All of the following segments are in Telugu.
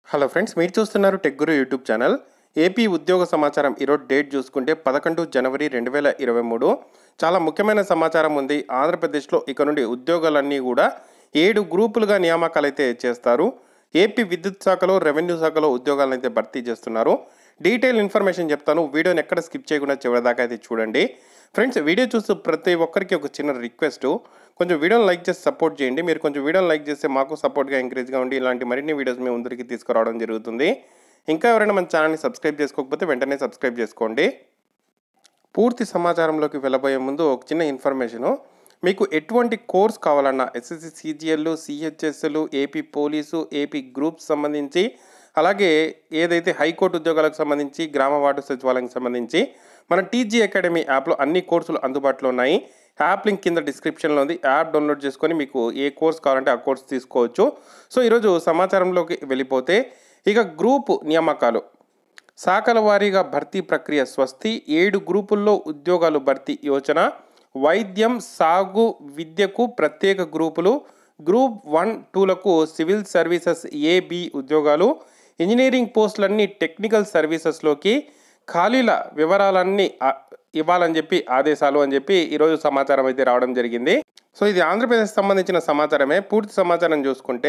హలో ఫ్రెండ్స్ మీరు చూస్తున్నారు tech Guru YouTube channel AP ఉద్యోగ సమాచారం ఈరోజు డేట్ చూసుకుంటే పదకొండు జనవరి రెండు వేల ఇరవై మూడు చాలా ముఖ్యమైన సమాచారం ఉంది ఆంధ్రప్రదేశ్లో ఇక నుండి ఉద్యోగాలన్నీ కూడా ఏడు గ్రూపులుగా నియామకాలు అయితే చేస్తారు ఏపీ విద్యుత్ శాఖలో రెవెన్యూ శాఖలో ఉద్యోగాలను అయితే భర్తీ చేస్తున్నారు డీటెయిల్ ఇన్ఫర్మేషన్ చెప్తాను వీడియోని ఎక్కడ స్కిప్ చేయకుండా చివరిదాకా అయితే చూడండి ఫ్రెండ్స్ వీడియో చూస్తూ ప్రతి ఒక్కరికి ఒక చిన్న రిక్వెస్ట్ కొంచెం వీడియోని లైక్ చేసి సపోర్ట్ చేయండి మీరు కొంచెం వీడియోని లైక్ చేస్తే మాకు సపోర్ట్గా ఎంకరేజ్గా ఉండి ఇలాంటి మరిన్ని వీడియోస్ మేము ముందరికి తీసుకురావడం జరుగుతుంది ఇంకా ఎవరైనా మన ఛానల్ని సబ్స్క్రైబ్ చేసుకోకపోతే వెంటనే సబ్స్క్రైబ్ చేసుకోండి పూర్తి సమాచారంలోకి వెళ్ళబోయే ముందు ఒక చిన్న ఇన్ఫర్మేషను మీకు ఎటువంటి కోర్స్ కావాలన్నా ఎస్ఎస్సి సిజిఎల్ సిహెచ్ఎస్లు ఏపీ పోలీసు ఏపీ గ్రూప్స్ సంబంధించి అలాగే ఏదైతే హైకోర్టు ఉద్యోగాలకు సంబంధించి గ్రామ వార్డు సచివాలయానికి సంబంధించి మన టీజీ అకాడమీ యాప్లో అన్ని కోర్సులు అందుబాటులో ఉన్నాయి యాప్ లింక్ కింద డిస్క్రిప్షన్లో ఉంది యాప్ డౌన్లోడ్ చేసుకొని మీకు ఏ కోర్స్ కావాలంటే ఆ కోర్స్ తీసుకోవచ్చు సో ఈరోజు సమాచారంలోకి వెళ్ళిపోతే ఇక గ్రూప్ నియామకాలు శాఖల వారీగా భర్తీ ప్రక్రియ స్వస్తి ఏడు గ్రూపుల్లో ఉద్యోగాలు భర్తీ యోచన వైద్యం సాగు విద్యకు ప్రత్యేక గ్రూపులు గ్రూప్ వన్ టూలకు సివిల్ సర్వీసెస్ ఏబి ఉద్యోగాలు ఇంజనీరింగ్ పోస్టులన్నీ టెక్నికల్ సర్వీసెస్లోకి ఖాళీల వివరాలన్నీ ఆ, ఇవ్వాలని చెప్పి ఆదేశాలు అని చెప్పి ఈరోజు సమాచారం అయితే రావడం జరిగింది సో ఇది ఆంధ్రప్రదేశ్ సంబంధించిన సమాచారమే పూర్తి సమాచారం చూసుకుంటే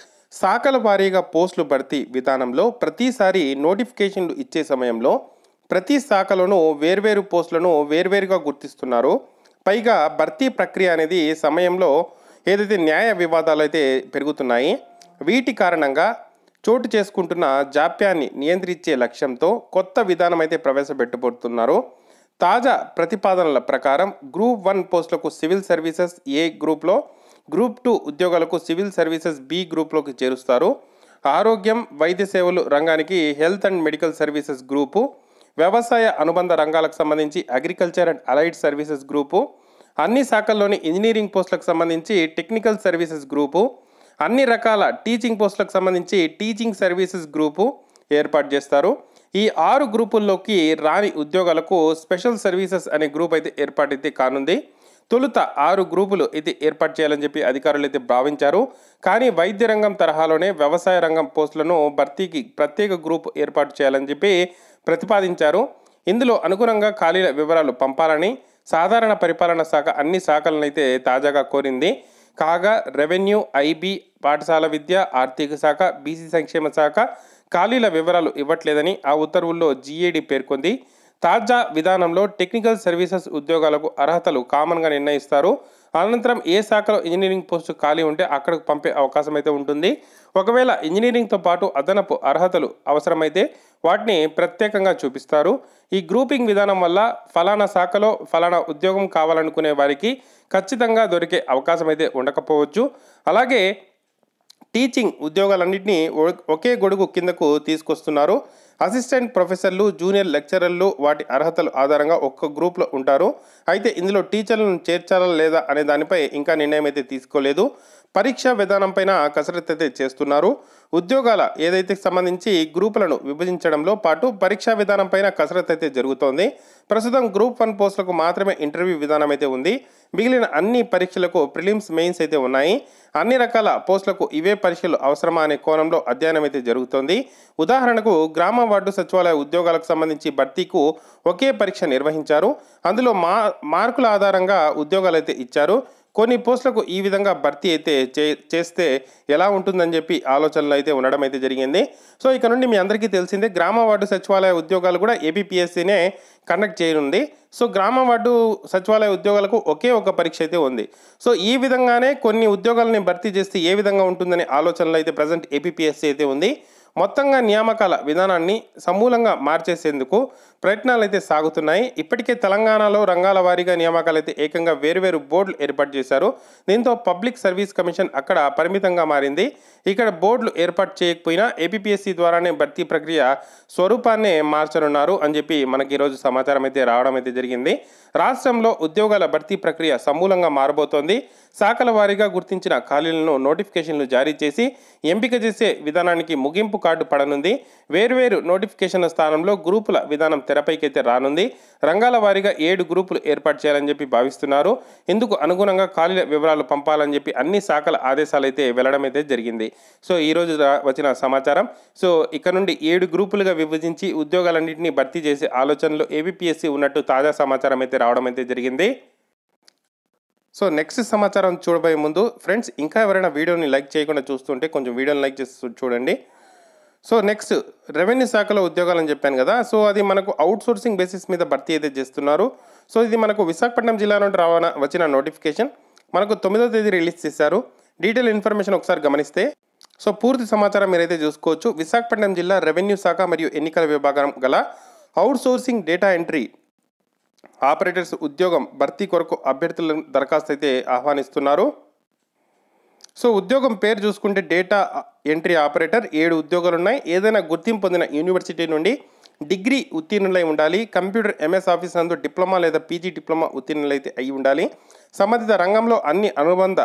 శాఖల వారీగా పోస్టులు భర్తీ విధానంలో ప్రతిసారి నోటిఫికేషన్లు ఇచ్చే సమయంలో ప్రతి శాఖలోనూ వేర్వేరు పోస్టులను వేర్వేరుగా గుర్తిస్తున్నారు పైగా భర్తీ ప్రక్రియ అనేది సమయంలో ఏదైతే న్యాయ వివాదాలు అయితే పెరుగుతున్నాయి వీటి కారణంగా చోటు చేసుకుంటున్న జాప్యాన్ని నియంత్రించే లక్ష్యంతో కొత్త విధానం అయితే ప్రవేశపెట్టబోతున్నారు తాజా ప్రతిపాదనల ప్రకారం గ్రూప్ వన్ పోస్టులకు సివిల్ సర్వీసెస్ ఏ గ్రూప్లో గ్రూప్ టూ ఉద్యోగాలకు సివిల్ సర్వీసెస్ బి గ్రూప్లోకి చేరుస్తారు ఆరోగ్యం వైద్య సేవలు రంగానికి health and medical services group వ్యవసాయ అనుబంధ రంగాలకు సంబంధించి agriculture and allied services group అన్ని శాఖల్లోని ఇంజనీరింగ్ పోస్టులకు సంబంధించి టెక్నికల్ సర్వీసెస్ గ్రూపు అన్ని రకాల టీచింగ్ పోస్టులకు సంబంధించి టీచింగ్ సర్వీసెస్ గ్రూపు ఏర్పాటు చేస్తారు ఈ ఆరు గ్రూపుల్లోకి రాని ఉద్యోగాలకు స్పెషల్ సర్వీసెస్ అనే గ్రూప్ అయితే ఏర్పాటు అయితే కానుంది తొలుత ఆరు గ్రూపులు అయితే ఏర్పాటు చేయాలని చెప్పి అధికారులు అయితే భావించారు కానీ వైద్య రంగం తరహాలోనే వ్యవసాయ రంగం పోస్టులను భర్తీకి ప్రత్యేక గ్రూప్ ఏర్పాటు చేయాలని చెప్పి ప్రతిపాదించారు ఇందులో అనుగుణంగా ఖాళీల వివరాలు పంపాలని సాధారణ పరిపాలన శాఖ అన్ని శాఖలను అయితే తాజాగా కోరింది కాగా రెవెన్యూ ఐబీ పాఠశాల విద్య ఆర్థిక శాఖ బీసీ సంక్షేమ శాఖ ఖాళీల వివరాలు ఇవ్వట్లేదని ఆ ఉత్తర్వుల్లో జీఏడీ పేర్కొంది తాజా విధానంలో టెక్నికల్ సర్వీసెస్ ఉద్యోగాలకు అర్హతలు కామన్గా నిర్ణయిస్తారు అనంతరం ఏ శాఖలో ఇంజనీరింగ్ పోస్టు ఖాళీ ఉంటే అక్కడికి పంపే అవకాశం అయితే ఉంటుంది ఒకవేళ ఇంజనీరింగ్తో పాటు అదనపు అర్హతలు అవసరమైతే వాటిని ప్రత్యేకంగా చూపిస్తారు ఈ గ్రూపింగ్ విధానం వల్ల ఫలానా శాఖలో ఫలానా ఉద్యోగం కావాలనుకునే వారికి ఖచ్చితంగా దొరికే అవకాశం అయితే ఉండకపోవచ్చు అలాగే టీచింగ్ ఉద్యోగాలన్నింటినీ ఒ- ఒకే గొడుగు కిందకు తీసుకొస్తున్నారు అసిస్టెంట్ ప్రొఫెసర్లు జూనియర్ లెక్చరర్లు వాటి అర్హతల ఆధారంగా ఒక్క గ్రూప్లో ఉంటారు అయితే ఇందులో టీచర్లను చేర్చాలా లేదా అనే దానిపై ఇంకా నిర్ణయం అయితే తీసుకోలేదు పరీక్షా విధానం పైన కసరత్తు అయితే చేస్తున్నారు ఉద్యోగాల ఏదైతే సంబంధించి గ్రూపులను విభజించడంలో పాటు పరీక్షా విధానం పైన కసరత్తు అయితే జరుగుతోంది ప్రస్తుతం గ్రూప్ వన్ పోస్టులకు మాత్రమే ఇంటర్వ్యూ విధానం అయితే ఉంది మిగిలిన అన్ని పరీక్షలకు ప్రిలిమ్స్ మెయిన్స్ అయితే ఉన్నాయి అన్ని రకాల పోస్టులకు ఇవే పరీక్షలు అవసరమా అనే కోణంలో అధ్యయనం అయితే జరుగుతోంది ఉదాహరణకు గ్రామ వార్డు సచివాలయ ఉద్యోగాలకు సంబంధించి భర్తీకు ఒకే పరీక్ష నిర్వహించారు అందులో మా మార్కుల ఆధారంగా ఉద్యోగాలు అయితే ఇచ్చారు కొన్ని పోస్టులకు ఈ విధంగా భర్తీ అయితే చే చేస్తే ఎలా ఉంటుందని చెప్పి ఆలోచనలు అయితే ఉండడం అయితే జరిగింది సో ఇక నుండి మీ అందరికీ తెలిసిందే గ్రామ వార్డు సచివాలయ ఉద్యోగాలు కూడా ఏపీపీఎస్సీనే కండక్ట్ చేయనుంది సో గ్రామ వార్డు సచివాలయ ఉద్యోగాలకు ఒకే ఒక పరీక్ష అయితే ఉంది సో ఈ విధంగానే కొన్ని ఉద్యోగాలని భర్తీ చేస్తే ఏ విధంగా ఉంటుందనే ఆలోచనలు అయితే ప్రజెంట్ ఏపీపీఎస్సీ అయితే ఉంది మొత్తంగా నియామకాల విధానాన్ని సమూలంగా మార్చేసేందుకు ప్రయత్నాలు అయితే సాగుతున్నాయి ఇప్పటికే తెలంగాణలో రంగాల వారీగా నియామకాలు అయితే ఏకంగా వేరువేరు బోర్డులు ఏర్పాటు చేశారు దీంతో పబ్లిక్ సర్వీస్ కమిషన్ అక్కడ పరిమితంగా మారింది ఇక్కడ బోర్డులు ఏర్పాటు చేయకపోయినా ఏపీపీఎస్సీ ద్వారానే భర్తీ ప్రక్రియ స్వరూపాన్నే మార్చనున్నారు అని చెప్పి మనకి ఈరోజు సమాచారం అయితే రావడం అయితే జరిగింది రాష్ట్రంలో ఉద్యోగాల భర్తీ ప్రక్రియ సమూలంగా మారబోతోంది శాఖల వారీగా గుర్తించిన ఖాళీలను నోటిఫికేషన్లు జారీ చేసి ఎంపిక చేసే విధానానికి ముగింపు కార్డు పడనుంది వేర్వేరు నోటిఫికేషన్ల స్థానంలో గ్రూపుల విధానం తెరపైకి అయితే రానుంది రంగాల వారీగా ఏడు గ్రూపులు ఏర్పాటు చేయాలని చెప్పి భావిస్తున్నారు ఇందుకు అనుగుణంగా ఖాళీల వివరాలు పంపాలని చెప్పి అన్ని శాఖల ఆదేశాలు అయితే వెళ్లడం అయితే జరిగింది సో ఈ రోజు రా- వచ్చిన సమాచారం సో ఇక్కడ నుండి ఏడు గ్రూపులుగా విభజించి ఉద్యోగాలన్నింటినీ భర్తీ చేసే ఆలోచనలో ఏబిపిఎస్సి ఉన్నట్టు తాజా సమాచారం అయితే రావడం అయితే జరిగింది సో నెక్స్ట్ సమాచారం చూడబోయే ముందు ఫ్రెండ్స్ ఇంకా ఎవరైనా వీడియోని లైక్ చేయకుండా చూస్తుంటే కొంచెం వీడియోని లైక్ చేసి చూ- చూడండి సో నెక్స్ట్ రెవెన్యూ శాఖలో ఉద్యోగాలని చెప్పాను కదా సో అది మనకు అవుట్ సోర్సింగ్ బేసిస్ మీద భర్తీ అయితే చేస్తున్నారు సో ఇది మనకు విశాఖపట్నం జిల్లా నుండి రావన వచ్చిన నోటిఫికేషన్ మనకు తొమ్మిదో తేదీ రిలీజ్ చేశారు డీటెయిల్ ఇన్ఫర్మేషన్ ఒకసారి గమనిస్తే సో పూర్తి సమాచారం మీరైతే చూసుకోవచ్చు విశాఖపట్నం జిల్లా రెవెన్యూ శాఖ మరియు ఎన్నికల విభాగం గల outsourcing data entry operators ఉద్యోగం భర్తీ కొరకు అభ్యర్థుల దరఖాస్తు అయితే ఆహ్వానిస్తున్నారు సో ఉద్యోగం పేరు చూసుకుంటే డేటా ఎంట్రీ ఆపరేటర్ ఏడు ఉద్యోగాలు ఉన్నాయి ఏదైనా గుర్తింపు పొందిన యూనివర్సిటీ నుండి డిగ్రీ ఉత్తీర్ణులై ఉండాలి కంప్యూటర్ ఎంఎస్ ఆఫీస్ నందు డిప్లొమా లేదా పీజీ డిప్లొమా ఉత్తీర్ణులైతే అయి ఉండాలి సంబంధిత రంగంలో అన్ని అనుబంధ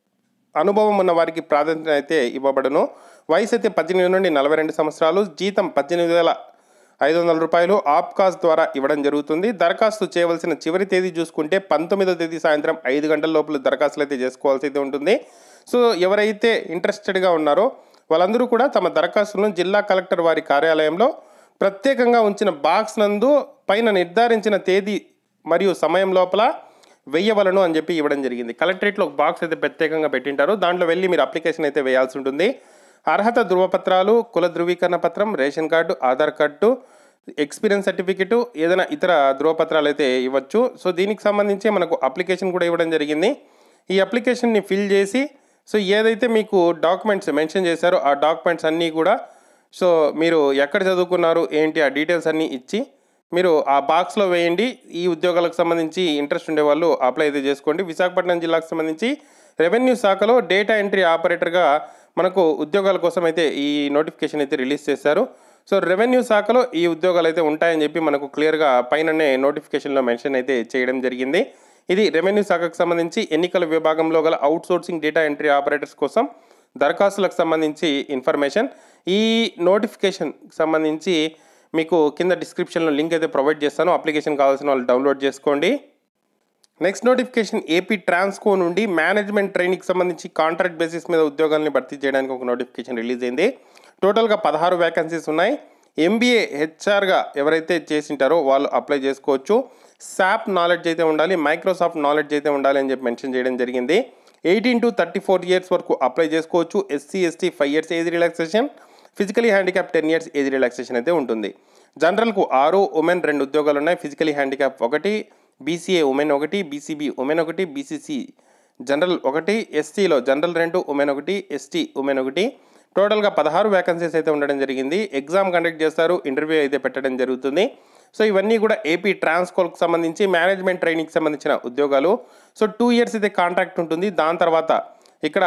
అనుభవం ఉన్న వారికి ప్రాధాన్యత అయితే ఇవ్వబడును వయసు అయితే పద్దెనిమిది నుండి నలభై రెండు సంవత్సరాలు జీతం పద్దెనిమిది వేల ఐదు వందల రూపాయలు ఆప్కాస్ ద్వారా ఇవ్వడం జరుగుతుంది దరఖాస్తు చేయవలసిన చివరి తేదీ చూసుకుంటే పంతొమ్మిదో తేదీ సాయంత్రం ఐదు గంటల లోపల దరఖాస్తులు అయితే చేసుకోవాల్సి అయితే ఉంటుంది సో ఎవరైతే ఇంట్రెస్టెడ్గా ఉన్నారో వాళ్ళందరూ కూడా తమ దరఖాస్తులను జిల్లా కలెక్టర్ వారి కార్యాలయంలో ప్రత్యేకంగా ఉంచిన బాక్స్ నందు పైన నిర్ధారించిన తేదీ మరియు సమయం లోపల వెయ్యవలను అని చెప్పి ఇవ్వడం జరిగింది కలెక్టరేట్లో ఒక బాక్స్ అయితే ప్రత్యేకంగా పెట్టింటారు దాంట్లో వెళ్ళి మీరు అప్లికేషన్ అయితే వేయాల్సి ఉంటుంది అర్హత ధృవపత్రాలు కుల ధృవీకరణ పత్రం ration card Aadhaar card experience certificate ఏదైనా ఇతర ధృవపత్రాలు అయితే ఇవ్వచ్చు సో దీనికి సంబంధించి మనకు అప్లికేషన్ కూడా ఇవ్వడం జరిగింది ఈ అప్లికేషన్ని ఫిల్ చేసి సో ఏదైతే మీకు డాక్యుమెంట్స్ మెన్షన్ చేశారో ఆ డాక్యుమెంట్స్ అన్నీ కూడా సో మీరు ఎక్కడ చదువుకున్నారు ఏంటి ఆ డీటెయిల్స్ అన్నీ ఇచ్చి మీరు ఆ బాక్స్లో వేయండి ఈ ఉద్యోగాలకు సంబంధించి ఇంట్రెస్ట్ ఉండే వాళ్ళు అప్లై అయితే చేసుకోండి విశాఖపట్నం జిల్లాకు సంబంధించి రెవెన్యూ శాఖలో డేటా ఎంట్రీ ఆపరేటర్గా మనకు ఉద్యోగాల కోసం అయితే ఈ నోటిఫికేషన్ అయితే రిలీజ్ చేశారు సో రెవెన్యూ శాఖలో ఈ ఉద్యోగాలు అయితే ఉంటాయని చెప్పి మనకు క్లియర్గా పైననే నోటిఫికేషన్లో మెన్షన్ అయితే చేయడం జరిగింది ఇది రెవెన్యూ శాఖకు సంబంధించి ఎన్నికల విభాగంలో గల outsourcing data entry operators కోసం దరఖాస్తులకు సంబంధించి ఇన్ఫర్మేషన్ ఈ నోటిఫికేషన్ సంబంధించి మీకు కింద డిస్క్రిప్షన్లో లింక్ అయితే ప్రొవైడ్ చేస్తాను అప్లికేషన్ కావాల్సిన వాళ్ళు డౌన్లోడ్ చేసుకోండి నెక్స్ట్ నోటిఫికేషన్ ఏపీ ట్రాన్స్కో నుండి మేనేజ్మెంట్ ట్రైనింగ్కి సంబంధించి కాంట్రాక్ట్ బేసిస్ మీద ఉద్యోగాల్ని భర్తీ చేయడానికి ఒక నోటిఫికేషన్ రిలీజ్ అయింది టోటల్గా పదహారు వేకెన్సీస్ ఉన్నాయి ఎంబీఏ హెచ్ఆర్గా ఎవరైతే చేసింటారో వాళ్ళు అప్లై చేసుకోవచ్చు శాప్ నాలెడ్జ్ అయితే ఉండాలి మైక్రోసాఫ్ట్ నాలెడ్జ్ అయితే ఉండాలి అని చెప్పి మెన్షన్ చేయడం జరిగింది eighteen to thirty four years వరకు అప్లై చేసుకోవచ్చు SC ST five years age relaxation physically handicap ten years age relaxation అయితే ఉంటుంది జనరల్కు ఆరు ఉమెన్ రెండు ఉద్యోగాలు ఉన్నాయి ఫిజికలీ హ్యాండిక్యాప్ ఒకటి బీసీఏ ఉమెన్ ఒకటి బీసీబీ ఉమెన్ ఒకటి బీసీసీ జనరల్ ఒకటి ఎస్సీలో జనరల్ రెండు ఉమెన్ ఒకటి ఎస్టీ ఉమెన్ ఒకటి టోటల్గా పదహారు వేకెన్సీస్ అయితే ఉండడం జరిగింది ఎగ్జామ్ కండక్ట్ చేస్తారు ఇంటర్వ్యూ అయితే పెట్టడం జరుగుతుంది సో ఇవన్నీ కూడా ఏపీ ట్రాన్స్కోల్కి సంబంధించి మేనేజ్మెంట్ ట్రైనింగ్కి సంబంధించిన ఉద్యోగాలు సో టూ ఇయర్స్ అయితే కాంట్రాక్ట్ ఉంటుంది దాని తర్వాత ఇక్కడ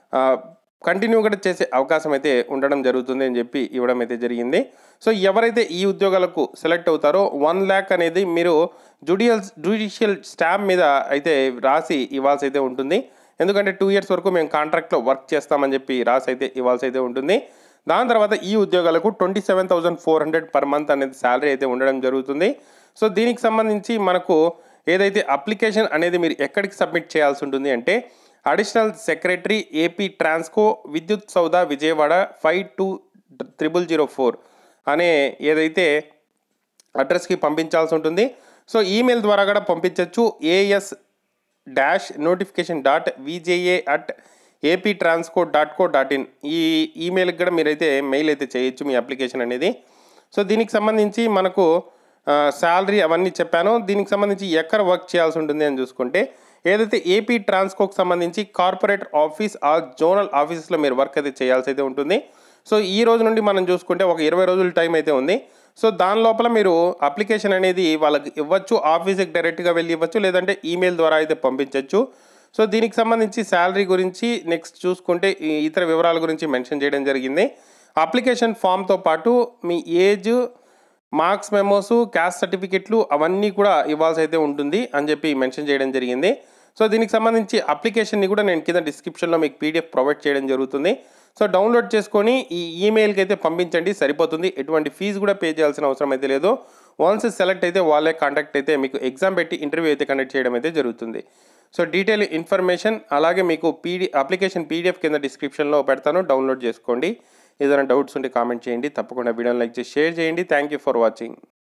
కంటిన్యూ కూడా చేసే అవకాశం అయితే ఉండడం జరుగుతుంది అని చెప్పి ఇవ్వడం అయితే జరిగింది సో ఎవరైతే ఈ ఉద్యోగాలకు సెలెక్ట్ అవుతారో వన్ ల్యాక్ అనేది మీరు జుడియల్ జుడిషియల్ స్టాంప్ మీద అయితే రాసి ఇవ్వాల్సి అయితే ఉంటుంది ఎందుకంటే టూ ఇయర్స్ వరకు మేము కాంట్రాక్ట్లో వర్క్ చేస్తామని చెప్పి రాసి అయితే ఇవ్వాల్సి అయితే ఉంటుంది దాని తర్వాత ఈ ఉద్యోగాలకు twenty seven thousand four hundred per month అనేది శాలరీ అయితే ఉండడం జరుగుతుంది సో దీనికి సంబంధించి మనకు ఏదైతే అప్లికేషన్ అనేది మీరు ఎక్కడికి సబ్మిట్ చేయాల్సి ఉంటుంది అంటే additional secretary AP Transco Vidyut Soudha Vijayawada five two triple zero four అనే ఏదైతే అడ్రస్కి పంపించాల్సి ఉంటుంది సో ఈమెయిల్ ద్వారా కూడా పంపించవచ్చు AS dash notification dot VJA at AP Transco dot co dot in ఈ ఈమెయిల్కి కూడా మీరైతే మెయిల్ అయితే చేయొచ్చు మీ అప్లికేషన్ అనేది సో దీనికి సంబంధించి మనకు శాలరీ అవన్నీ చెప్పాను దీనికి సంబంధించి ఎక్కడ వర్క్ చేయాల్సి ఉంటుంది అని చూసుకుంటే ఏదైతే ఏపీ ట్రాన్స్కోకి సంబంధించి కార్పొరేట్ ఆఫీస్ ఆ జోనల్ ఆఫీసెస్లో మీరు వర్క్ అయితే చేయాల్సి అయితే ఉంటుంది సో ఈ రోజు నుండి మనం చూసుకుంటే ఒక ఇరవై రోజుల టైం అయితే ఉంది సో దాని లోపల మీరు అప్లికేషన్ అనేది వాళ్ళకి ఇవ్వచ్చు ఆఫీస్కి డైరెక్ట్గా వెళ్ళి ఇవ్వచ్చు లేదంటే ఈమెయిల్ ద్వారా అయితే పంపించవచ్చు సో దీనికి సంబంధించి శాలరీ గురించి నెక్స్ట్ చూసుకుంటే ఈ ఇతర వివరాల గురించి మెన్షన్ చేయడం జరిగింది అప్లికేషన్ ఫామ్తో పాటు మీ ఏజ్ మార్క్స్ మెమోస్ క్యాస్ట్ సర్టిఫికెట్లు అవన్నీ కూడా ఇవ్వాల్సి అయితే ఉంటుంది అని చెప్పి మెన్షన్ చేయడం జరిగింది సో దీనికి సంబంధించి అప్లికేషన్ని కూడా నేను కింద డిస్క్రిప్షన్లో మీకు పీడిఎఫ్ ప్రొవైడ్ చేయడం జరుగుతుంది సో డౌన్లోడ్ చేసుకొని ఈ ఈమెయిల్కి అయితే పంపించండి సరిపోతుంది ఎటువంటి ఫీజు కూడా పే చేయాల్సిన అవసరం అయితే లేదు వన్స్ సెలెక్ట్ అయితే వాళ్ళే కాంటాక్ట్ అయితే మీకు ఎగ్జామ్ పెట్టి ఇంటర్వ్యూ అయితే కండక్ట్ చేయడం అయితే జరుగుతుంది సో డీటెయిల్ ఇన్ఫర్మేషన్ అలాగే మీకు పీడి అప్లికేషన్ పీడిఎఫ్ కింద డిస్క్రిప్షన్లో పెడతాను డౌన్లోడ్ చేసుకోండి ఏదైనా డౌట్స్ ఉంటే కామెంట్ చేయండి తప్పకుండా వీడియోని లైక్ చేసి షేర్ చేయండి థ్యాంక్ యూ ఫర్ వాచింగ్